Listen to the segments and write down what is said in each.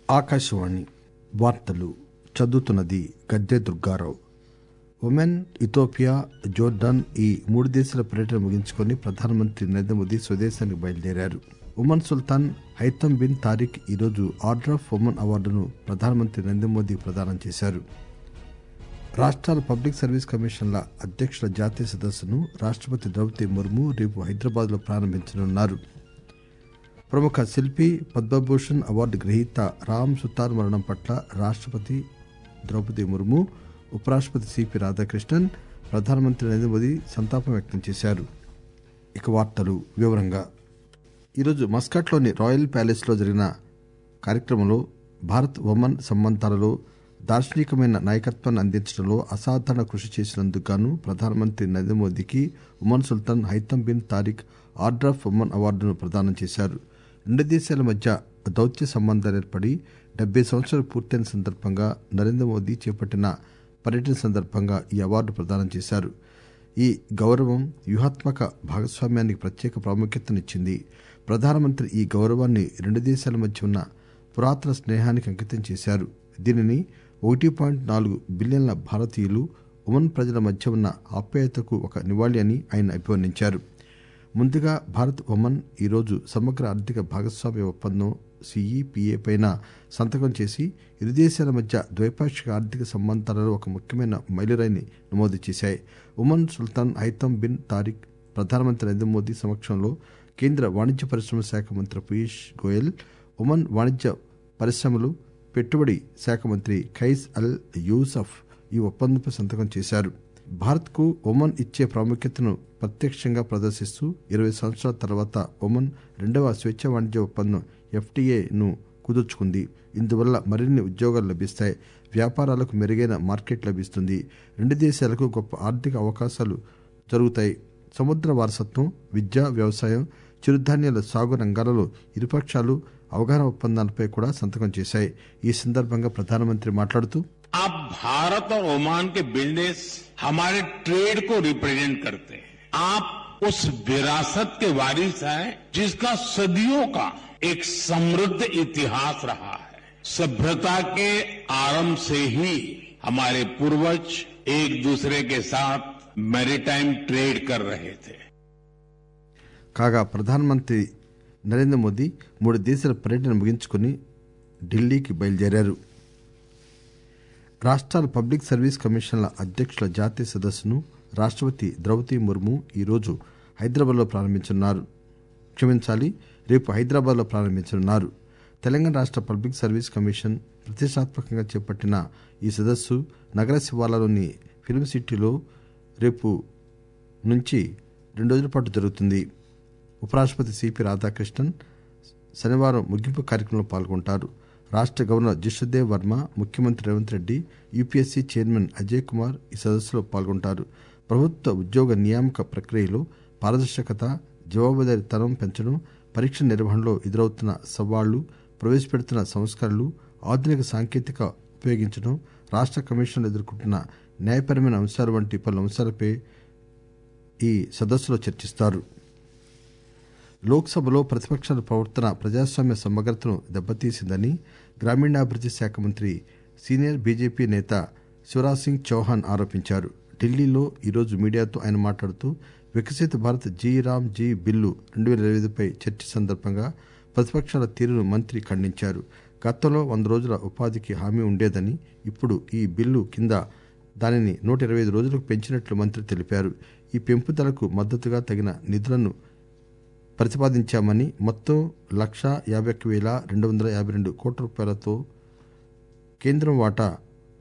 ఆకాశవాణి వార్తలు చదువుతున్నది Gadde Durgarao Oman Ethiopia Jordan ఈ మూడు దేశాల పర్యటన ముగించుకుని ప్రధానమంత్రి నరేంద్ర మోదీ స్వదేశానికి బయలుదేరారు Oman Sultan Haitham bin Tariq ఈరోజు ఆర్డర్ ఆఫ్ ఉమన్ అవార్డును ప్రధానమంత్రి నరేంద్ర మోదీ ప్రదానం చేశారు రాష్ట్రాల పబ్లిక్ సర్వీస్ కమిషన్ల అధ్యక్షుల జాతీయ సదస్సును రాష్టపతి ద్రౌపది ముర్ము రేపు హైదరాబాద్ లో ప్రారంభించనున్నారు ప్రముఖ శిల్పి పద్మభూషణ్ అవార్డు గ్రహీత రామ్ సుతార్ మరణం పట్ల రాష్టపతి ద్రౌపది ముర్ము ఉపరాష్టపతి సిపి రాధాకృష్ణన్ ప్రధానమంత్రి నరేంద్ర మోదీ సంతాపం వ్యక్తం చేశారు ఇక వార్తలు వివరంగా ఈరోజు మస్కట్లోని రాయల్ ప్యాలెస్ లో జరిగిన కార్యక్రమంలో భారత్ ఒమన్ సంబంధాలలో దార్శనికమైన నాయకత్వాన్ని అందించడంలో అసాధారణ కృషి చేసినందుకు గాను ప్రధానమంత్రి నరేంద్ర మోదీకి Oman Sultan Haitham bin Tariq order of Oman అవార్డును ప్రదానం చేశారు రెండు దేశాల మధ్య దౌత్య సంబంధాలు ఏర్పడి డెబ్బై సంవత్సరాలు పూర్తయిన సందర్భంగా నరేంద్ర మోదీ చేపట్టిన పర్యటన సందర్భంగా ఈ అవార్డు ప్రదానం చేశారు ఈ గౌరవం వ్యూహాత్మక భాగస్వామ్యానికి ప్రత్యేక ప్రాముఖ్యతనిచ్చింది ప్రధానమంత్రి ఈ గౌరవాన్ని రెండు దేశాల మధ్య ఉన్న పురాతన స్నేహానికి అంకితం చేశారు దీనిని ఒకటి పాయింట్ నాలుగు బిలియన్ల భారతీయులు ఒమన్ ప్రజల మధ్య ఉన్న ఆప్యాయతకు ఒక నివాళి అని ఆయన అభివర్ణించారు ముందుగా భారత్ ఒమన్ ఈరోజు సమగ్ర ఆర్థిక భాగస్వామ్య ఒప్పందం సిఈపిఏ పైన సంతకం చేసి ఇరు దేశాల మధ్య ద్వైపాక్షిక ఆర్థిక సంబంధాలలో ఒక ముఖ్యమైన మైలురాయిని నమోదు చేశాయి Oman Sultan Haitham bin Tariq ప్రధానమంత్రి నరేంద్ర మోదీ సమక్షంలో కేంద్ర వాణిజ్య పరిశ్రమల శాఖ మంత్రి పీయూష్ గోయల్ ఒమన్ వాణిజ్య పరిశ్రమలు పెట్టుబడి శాఖ మంత్రి ఖైస్ అల్ యూసఫ్ ఈ ఒప్పందంపై సంతకం చేశారు భారత్ కు ఒమన్ ఇచ్చే ప్రాముఖ్యతను ప్రత్యక్షంగా ప్రదర్శిస్తూ ఇరవై సంవత్సరాల తర్వాత ఒమన్ రెండవ స్వేచ్ఛ వాణిజ్య ఒప్పందం ఎఫ్టీఏ ను కుదుర్చుకుంది ఇందువల్ల మరిన్ని ఉద్యోగాలు లభిస్తాయి వ్యాపారాలకు మెరుగైన మార్కెట్ లభిస్తుంది రెండు దేశాలకు గొప్ప ఆర్థిక అవకాశాలు జరుగుతాయి సముద్ర వారసత్వం విద్య వ్యవసాయం చిరుధాన్యాల సాగు రంగాలలో ఇరుపక్షాలు అవగాహన ఒప్పందాలపై కూడా సంతకం చేశాయి ఈ సందర్భంగా ప్రధానమంత్రి మాట్లాడుతూ अब भारत और ओमान के बिजनेस हमारे ट्रेड को रिप्रेजेंट करते हैं आप उस विरासत के वारिस हैं जिसका सदियों का एक समृद्ध इतिहास रहा है सभ्यता के आरंभ से ही हमारे पूर्वज एक दूसरे के साथ मैरीटाइम ट्रेड कर रहे थे కాగా ప్రధానమంత్రి నరేంద్ర మోదీ మూడు దేశాల పర్యటన ముగించుకుని ఢిల్లీకి బయలుదేరారు రాష్ట్రాల పబ్లిక్ సర్వీస్ కమిషన్ల అధ్యక్షుల జాతీయ సదస్సును రాష్టపతి ద్రౌపది ముర్ము ఈరోజు హైదరాబాద్లో ప్రారంభించనున్నారు క్షమించాలి రేపు హైదరాబాద్లో ప్రారంభించనున్నారు తెలంగాణ రాష్ట పబ్లిక్ సర్వీస్ కమిషన్ ప్రతిష్టాత్మకంగా చేపట్టిన ఈ సదస్సు నగర శివార్లలోని ఫిల్మ్ సిటీలో రేపు నుంచి రెండు రోజుల పాటు జరుగుతుంది ఉపరాష్టపతి సిపి రాధాకృష్ణన్ శనివారం ముగింపు కార్యక్రమంలో పాల్గొంటారు రాష్ట గవర్నర్ జిష్ణుదేవ్ వర్మ ముఖ్యమంత్రి రేవంత్ రెడ్డి యూపీఎస్సీ చైర్మన్ అజయ్ కుమార్ ఈ సదస్సులో పాల్గొంటారు ప్రభుత్వ ఉద్యోగ నియామక ప్రక్రియలో పారదర్శకత జవాబుదారీతనం పెంచడం పరీక్ష నిర్వహణలో ఎదురవుతున్న సవాళ్లు ప్రవేశపెడుతున్న సంస్కరణలు ఆధునిక సాంకేతిక ఉపయోగించడం రాష్ట కమిషన్లు ఎదుర్కొంటున్న న్యాయపరమైన అంశాలు వంటి పలు అంశాలపై ఈ సదస్సులో చర్చిస్తారు లోక్సభలో ప్రతిపక్షాల ప్రవర్తన ప్రజాస్వామ్య సమగ్రతను దెబ్బతీసిందని గ్రామీణాభివృద్ది శాఖ మంత్రి సీనియర్ బీజేపీ నేత శివరాజ్ సింగ్ చౌహాన్ ఆరోపించారు ఢిల్లీలో ఈరోజు మీడియాతో ఆయన మాట్లాడుతూ Viksit Bharat G RAM G bill రెండు వేల ఇరవై ఐదుపై చర్చ సందర్భంగా ప్రతిపక్షాల తీరును మంత్రి ఖండించారు గతంలో వంద రోజుల ఉపాధికి హామీ ఉండేదని ఇప్పుడు ఈ బిల్లు కింద దానిని నూట ఇరవై ఐదు రోజులకు పెంచినట్లు మంత్రి తెలిపారు ఈ పెంపుదలకు మద్దతుగా తగిన నిధులను ప్రతిపాదించామని మొత్తం లక్ష యాభై ఒక్క వేల రెండు వందల యాభై రెండు కోట్ల రూపాయలతో కేంద్రం వాటా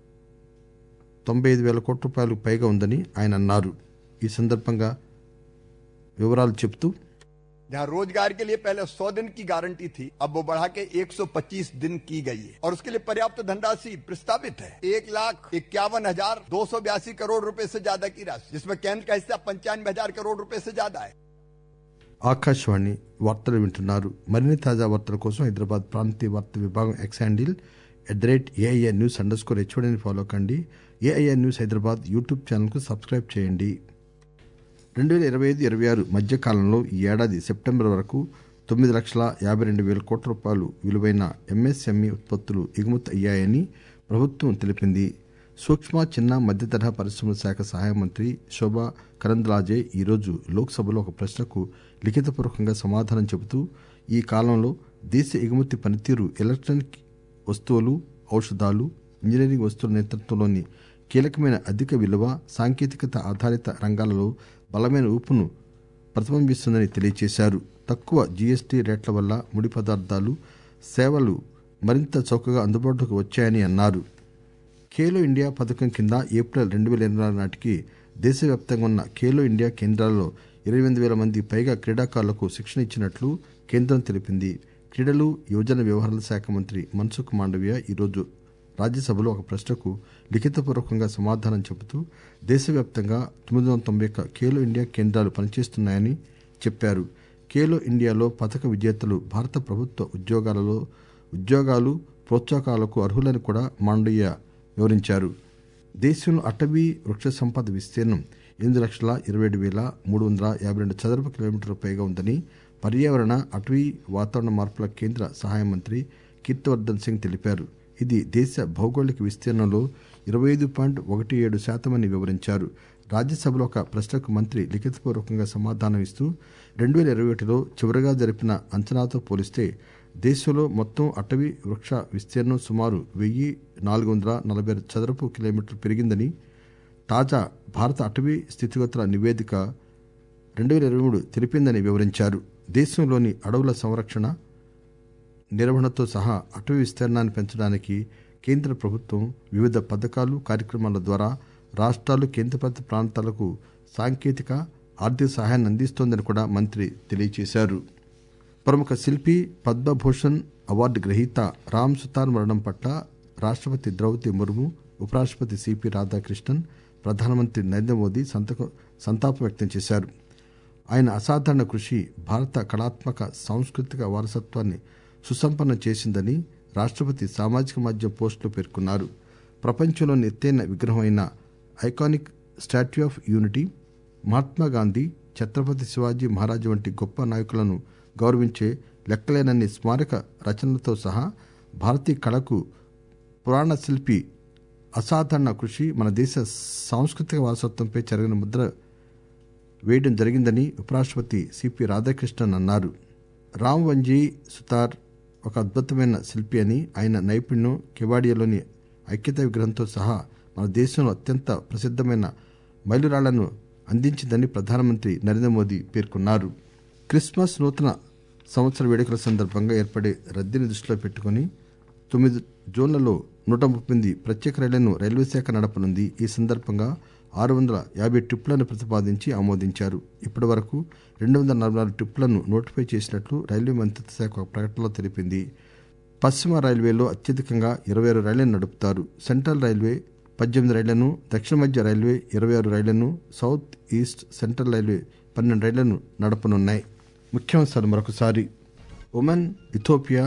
తొంభై ఐదు వేల కోట్ల రూపాయలకు పైగా ఉందని ఆయన అన్నారు ఈ సందర్భంగా వివరాలు చెబుతూ जहाँ रोजगार के लिए पहले 100 दिन की गारंटी थी अब वो बढ़ा के 125 दिन की गई है और उसके लिए पर्याप्त धनराशि प्रस्तावित है एक लाख इक्यावन हजार दो सौ बयासी करोड़ रुपए से ज्यादा की राशि जिसमें केंद्र का हिस्सा पंचानवे हजार करोड़ रुपए से ज्यादा है ఆకాశవాణి వార్తలు వింటున్నారు మరిన్ని తాజా వార్తల కోసం హైదరాబాద్ ప్రాంతీయ వార్తా విభాగం X handle at the rate AIR news underscore హెచ్ఓడిని ఫాలో కండి ఏఐఆర్ న్యూస్ హైదరాబాద్ యూట్యూబ్ ఛానల్కు సబ్స్క్రైబ్ చేయండి రెండు వేల ఇరవై ఐదు ఇరవై ఆరు మధ్య కాలంలో ఈ ఏడాది సెప్టెంబర్ వరకు తొమ్మిది లక్షల యాభై రెండు వేల కోట్ల రూపాయలు విలువైన ఎంఎస్ఎంఈ ఉత్పత్తులు ఎగుమతి అయ్యాయని ప్రభుత్వం తెలిపింది సూక్ష్మ చిన్న మధ్యతరహా పరిశ్రమల శాఖ సహాయ మంత్రి శోభా కరంద్లాజే ఈరోజు లోక్సభలో ఒక ప్రశ్నకు లిఖితపూర్వకంగా సమాధానం చెబుతూ ఈ కాలంలో దేశ ఎగుమతి పనితీరు ఎలక్ట్రానిక్ వస్తువులు ఔషధాలు ఇంజనీరింగ్ వస్తువుల నేతృత్వంలోని కీలకమైన అధిక విలువ సాంకేతికత ఆధారిత రంగాలలో బలమైన ఊపును ప్రతిబింబిస్తుందని తెలియజేశారు తక్కువ జీఎస్టీ రేట్ల వల్ల ముడి పదార్థాలు సేవలు మరింత చౌకగా అందుబాటులోకి వచ్చాయని అన్నారు ఖేలో ఇండియా పథకం కింద ఏప్రిల్ రెండు వేల ఇరవై నాలుగు నాటికి దేశవ్యాప్తంగా ఉన్న ఖేలో ఇండియా కేంద్రాల్లో ఇరవై ఎనిమిది వేల మంది పైగా క్రీడాకారులకు శిక్షణ ఇచ్చినట్లు కేంద్రం తెలిపింది క్రీడలు యువజన వ్యవహారాల శాఖ మంత్రి మన్సుఖ్ మాండవ్య ఈరోజు రాజ్యసభలో ఒక ప్రశ్నకు లిఖితపూర్వకంగా సమాధానం చెబుతూ దేశవ్యాప్తంగా తొమ్మిది వందల తొంభై ఒక్క ఖేలో ఇండియా కేంద్రాలు పనిచేస్తున్నాయని చెప్పారు ఖేలో ఇండియాలో పథక విజేతలు భారత ప్రభుత్వ ఉద్యోగాలలో ఉద్యోగాలు ప్రోత్సాహకాలకు అర్హులని కూడా మాండయ్య వివరించారు దేశంలో అటవీ వృక్ష సంపద విస్తీర్ణం ఎనిమిది లక్షల ఇరవై ఏడు వేల మూడు వందల యాభై రెండు చదరపు కిలోమీటర్ల పైగా ఉందని పర్యావరణ అటవీ వాతావరణ మార్పుల కేంద్ర సహాయ మంత్రి కీర్తివర్ధన్ సింగ్ తెలిపారు ఇది దేశ భౌగోళిక విస్తీర్ణంలో ఇరవై ఐదు పాయింట్ ఒకటి ఏడు శాతమని వివరించారు రాజ్యసభలో ఒక ప్రశ్నకు మంత్రి లిఖితపూర్వకంగా సమాధానం ఇస్తూ రెండు వేల ఇరవై ఒకటిలో చివరగా జరిపిన అంచనాతో పోలిస్తే దేశంలో మొత్తం అటవీ వృక్ష విస్తీర్ణం సుమారు వెయ్యి నాలుగు వందల నలభై ఆరు చదరపు కిలోమీటర్లు పెరిగిందని తాజా భారత అటవీ స్థితిగతుల నివేదిక రెండు వేల ఇరవై మూడు తెలిపిందని వివరించారు దేశంలోని అడవుల సంరక్షణ నిర్వహణతో సహా అటవీ విస్తీర్ణాన్ని పెంచడానికి కేంద్ర ప్రభుత్వం వివిధ పథకాలు కార్యక్రమాల ద్వారా రాష్ట్రాలు కేంద్రపాలిత ప్రాంతాలకు సాంకేతిక ఆర్థిక సహాయాన్ని అందిస్తోందని కూడా మంత్రి తెలియజేశారు ప్రముఖ శిల్పి పద్మభూషణ్ అవార్డు గ్రహీత రామ్ సుతార్ మరణం పట్ల రాష్ట్రపతి ద్రౌపది ముర్ము ఉపరాష్ట్రపతి సిపి రాధాకృష్ణన్ ప్రధానమంత్రి నరేంద్ర మోదీ సంతకం సంతాపం వ్యక్తం చేశారు ఆయన అసాధారణ కృషి భారత కళాత్మక సాంస్కృతిక వారసత్వాన్ని సుసంపన్నం చేసిందని రాష్ట్రపతి సామాజిక మాధ్యమం పోస్టులో పేర్కొన్నారు ప్రపంచంలోని ఎత్తైన విగ్రహం అయిన iconic statue of unity Mahatma Gandhi Chhatrapati Shivaji Maharaj వంటి గొప్ప నాయకులను గౌరవించే లెక్కలేనన్ని స్మారక రచనలతో సహా భారతీయ కళకు పురాణ శిల్పి అసాధారణ కృషి మన దేశ సాంస్కృతిక వారసత్వంపై చెరగిన ముద్ర వేయడం జరిగిందని ఉపరాష్ట్రపతి సిపి రాధాకృష్ణన్ అన్నారు రామ్ వంజీ సుతార్ ఒక అద్భుతమైన శిల్పి అని ఆయన నైపుణ్యం కెవాడియాలోని ఐక్యతా విగ్రహంతో సహా మన దేశంలో అత్యంత ప్రసిద్ధమైన మైలురాళ్లను అందించిందని ప్రధానమంత్రి నరేంద్ర మోదీ పేర్కొన్నారు క్రిస్మస్ నూతన సంవత్సర వేడుకల సందర్భంగా ఏర్పడే రద్దీని దృష్టిలో పెట్టుకుని తొమ్మిది జోన్లలో నూట ముప్పై ఎనిమిది ప్రత్యేక రైళ్లను రైల్వే శాఖ నడపనుంది ఈ సందర్భంగా ఆరు వందల యాభై ట్రిప్లను ప్రతిపాదించి ఆమోదించారు ఇప్పటి వరకు రెండు వందల నలభై నాలుగు ట్రిప్లను నోటిఫై చేసినట్లు రైల్వే మంత్రిత్వ శాఖ ఒక ప్రకటనలో తెలిపింది పశ్చిమ రైల్వేలో అత్యధికంగా ఇరవై ఆరు రైళ్లను నడుపుతారు సెంట్రల్ రైల్వే పద్దెనిమిది రైళ్లను దక్షిణ మధ్య రైల్వే ఇరవై ఆరు రైళ్లను సౌత్ ఈస్ట్ సెంట్రల్ రైల్వే పన్నెండు రైళ్లను నడపనున్నాయి ముఖ్యాంశాలు మరొకసారి ఒమన్ ఇథోపియా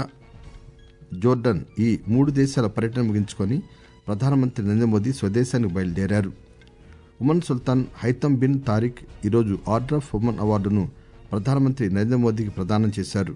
జోర్డన్ ఈ మూడు దేశాల పర్యటన ముగించుకొని ప్రధానమంత్రి నరేంద్ర మోదీ స్వదేశానికి బయలుదేరారు Oman Sultan Haitham bin Tariq ఈరోజు ఆర్డర్ ఆఫ్ ఉమన్ అవార్డును ప్రధానమంత్రి నరేంద్ర మోదీకి ప్రదానం చేశారు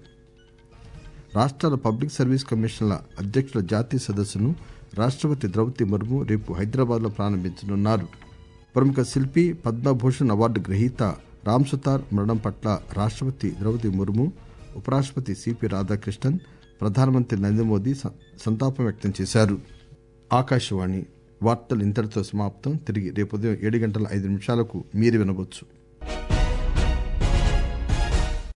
రాష్ట్రాల పబ్లిక్ సర్వీస్ కమిషన్ల అధ్యక్షుల జాతీయ సదస్సును రాష్ట్రపతి ద్రౌపది ముర్ము రేపు హైదరాబాద్లో ప్రారంభించనున్నారు ప్రముఖ శిల్పి పద్మభూషణ్ అవార్డు గ్రహీత రామ్ సుతార్ మరణం పట్ల రాష్ట్రపతి ద్రౌపది ముర్ము ఉపరాష్ట్రపతి సిపి రాధాకృష్ణన్ ప్రధానమంత్రి నరేంద్ర మోదీ సం- సంతాపం వ్యక్తం చేశారు ఆకాశవాణి వార్తలు ఇంతటితో సమాప్తం తిరిగి రేపు ఉదయం ఏడు గంటల ఐదు నిమిషాలకు మీరు వినవచ్చు